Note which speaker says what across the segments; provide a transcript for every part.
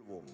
Speaker 1: கொள்வோம்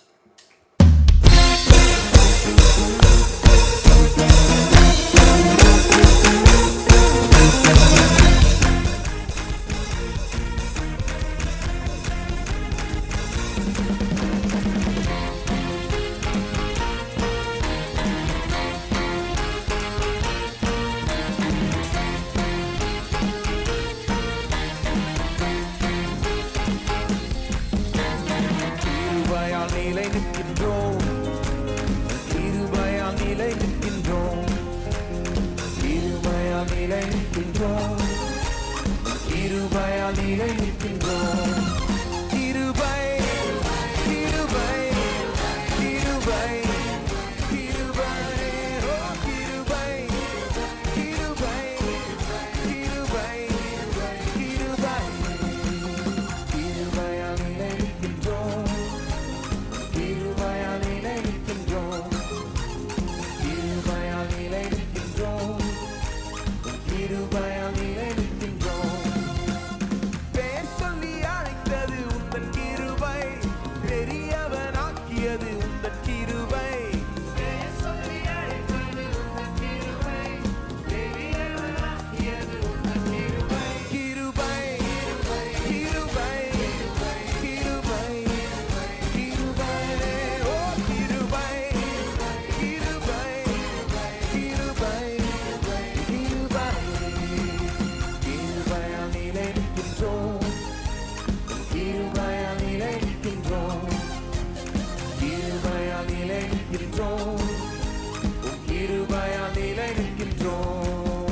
Speaker 2: கிருபையால் நிலை நிற்கின்றோம் கிருபையால் நிலை நிற்கின்றோம் கிருபையால் நிலை நிற்கின்றோம் கிருபையால் நிலை நிற்கின்றோம் கிருபை கிருபை கிருபை கிருபை ஓ கிருபை கிருபை கிருபை கிருபை கிருபையால் நிலை நிற்கின்றோம் கிருபையால் நிலை நிற்கின்றோம் கிருபையால் நிலை நிற்கின்றோம் கிருபையால் நிலை நிற்கின்றோம் பேர் சொல்லி அழைத்தது உந்தன் கிருபை பெரியவனாக்கியது உந்தன் கிருபை பேர் சொல்லி அழைத்தது உந்தன் கிருபை பெரியவனாக்கியது உந்தன் கிருபை கிருபை கிருபை கிருபை கிருபை ஓ கிருபை கிருபை கிருபை கிருபை கிருபையால் நிலை நிற்கின்றோம் கிருபையால் நிலை நிற்கின்றோம் கிருபையால் நிலை நிற்கின்றோம் உம் கிருபையால் நிலை நிற்கின்றோம்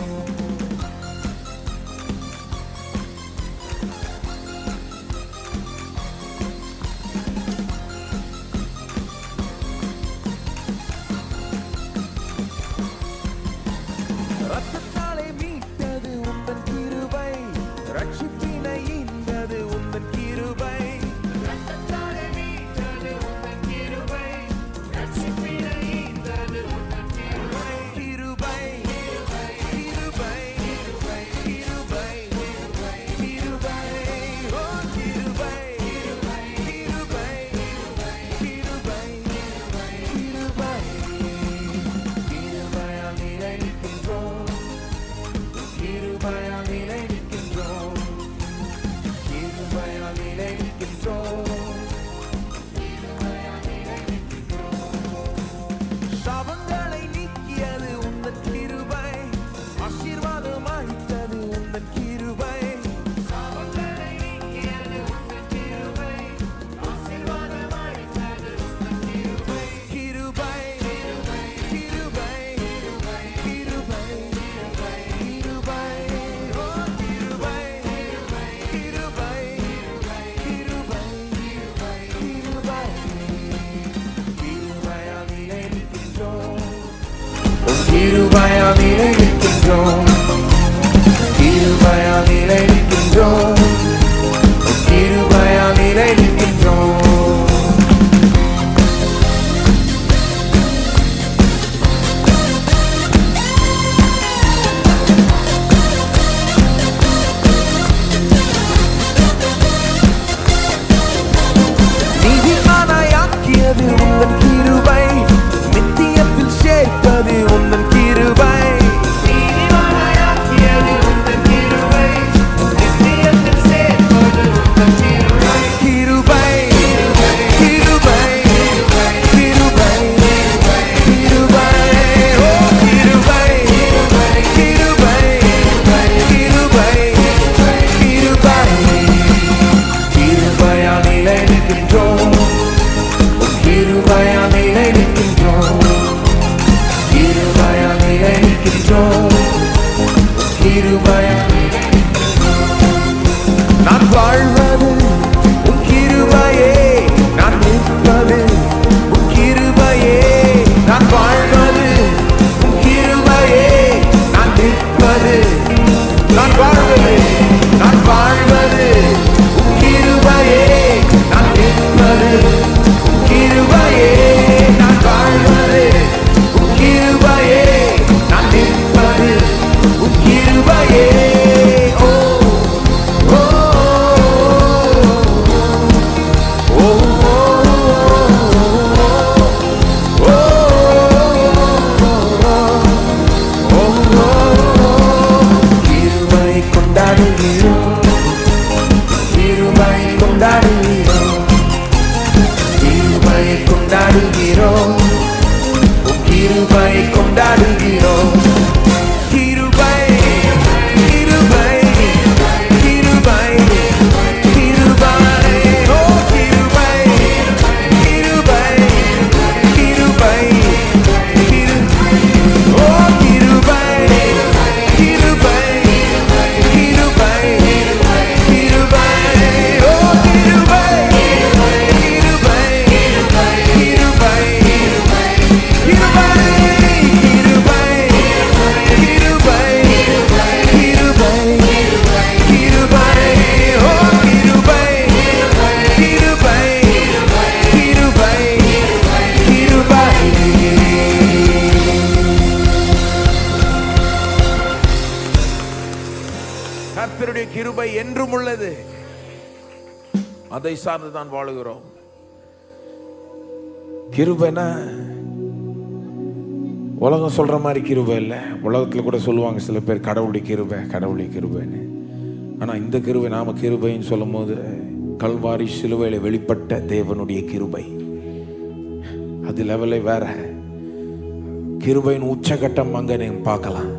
Speaker 2: ரத்தத்தாலே மீட்டது உந்தன் கிருபை ரட்சிப்பினை ஈந்தது உந்தன் கிருபை ரத்தத்தாலே மீட்டது உந்தன் கிருபை ரட்சிப்பினை ஈந்தது உந்தன் கிருபை கிருபை கிருபை கிருபை கிருபை ஓ கிருபை கிருபை கிருபை கிருபை கிருபையால் நிலை நிற்கின்றோம் கிருபையால் நிலை நிற்கின்றோம் கிருபையால் நிலை நிற்கின்றோம் சாபங்களை நீக்கியது உந்தன் கிருபை ஆசீர்வாதம் அளித்தது உந்தன் கிருபை சாபங்களை நீக்கியது உந்தன் கிருபை ஆசீர்வாதம் அளித்தது உந்தன் கிருபை கிருபை கிருபை கிருபை கிருபை ஓ கிருபை கிருபை கிருபை கிருபை கிருபையால் நிலை நிற்கின்றோம் உம் கிருபையால் நிலை நிற்கின்றோம் கிருபையால் நிலை நிற்கின்றோம் உம் கிருபையால் நிலை நிற்கின்றோம் நீதிமானாயாக்கியது உந்தன் கிருபை நித்தியத்தில் சேர்த்தது உந்தன் கிருபை நீதிமானாயாக்கியது உந்தன் கிருபை நித்தியத்தில் கொண்டாடுகிறோம் உம் கிருபை கொண்டாடுகிறோம் கிருபை கிருபை கிருபை கிருபை ஓ கிருபை கிருபை கிருபை கிரு ஓ கிருபை கிருபை கிருபை கிருபை ஓ கிருபை கிருபை கிருபை கர்த்தருடைய கிருபை என்றும் உள்ளது அதை சார்ந்து தான் வாழுகிறோம் கிருபைனா உலகம் சொல்ற மாதிரி கிருபை இல்லை உலகத்தில் கூட சொல்லுவாங்க சில பேர் கடவுளுடைய கிருபை கடவுளுடைய கிருபைன்னு ஆனா இந்த கிருபை நாம கிருபைன்னு சொல்லும் போது கல்வாரி சிலுவையில வெளிப்பட்ட தேவனுடைய கிருபை அது லெவலே வேற கிருபையின் உச்சகட்டம் அங்க நீங்க பார்க்கலாம்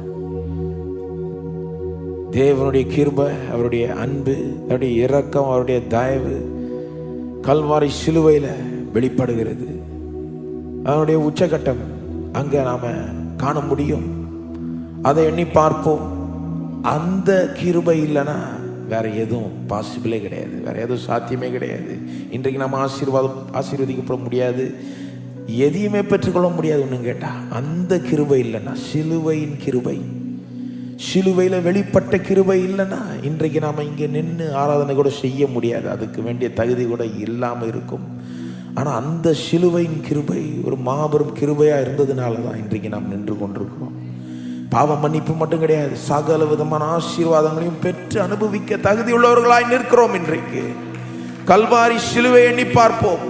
Speaker 2: தேவனுடைய கிருபை அவருடைய அன்பு அவருடைய இரக்கம் அவருடைய தயவு கல்வாரி சிலுவையில வெளிப்படுகிறது அதனுடைய உச்சகட்டம் அங்க நாம காண முடியும் அதை எண்ணி பார்ப்போம் அந்த கிருபை இல்லைன்னா வேற எதுவும் பாசிபிளே கிடையாது வேற எதுவும் சாத்தியமே கிடையாது இன்றைக்கு நம்ம ஆசீர்வாதம் ஆசீர்வதிக்கப்பட முடியாது எதையுமே பெற்றுக்கொள்ள முடியாது ஒன்றும் கேட்டா அந்த கிருபை இல்லைன்னா சிலுவையின் கிருபை சிலுவையில வெளிப்பட்ட கிருபை இல்லைன்னா இன்றைக்கு நாம இங்க நின்று ஆராதனை கூட செய்ய முடியாது அதுக்கு வேண்டிய தகுதி கூட இல்லாம இருக்கும் ஆனா அந்த சிலுவையின் கிருபை ஒரு மாபெரும் கிருபையா இருந்ததுனால தான் இன்றைக்கு நாம் நின்று கொண்டிருக்கிறோம் பாவ மன்னிப்பு மட்டும் கிடையாது சகல விதமான ஆசீர்வாதங்களையும் பெற்று அனுபவிக்க தகுதி உள்ளவர்களாய் நிற்கிறோம் இன்றைக்கு கல்வாரி சிலுவை எண்ணி பார்ப்போம்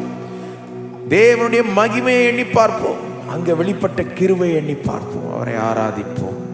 Speaker 2: தேவனுடைய மகிமையை எண்ணி பார்ப்போம் அங்க வெளிப்பட்ட கிருபை எண்ணி பார்ப்போம் அவரை ஆராதிப்போம்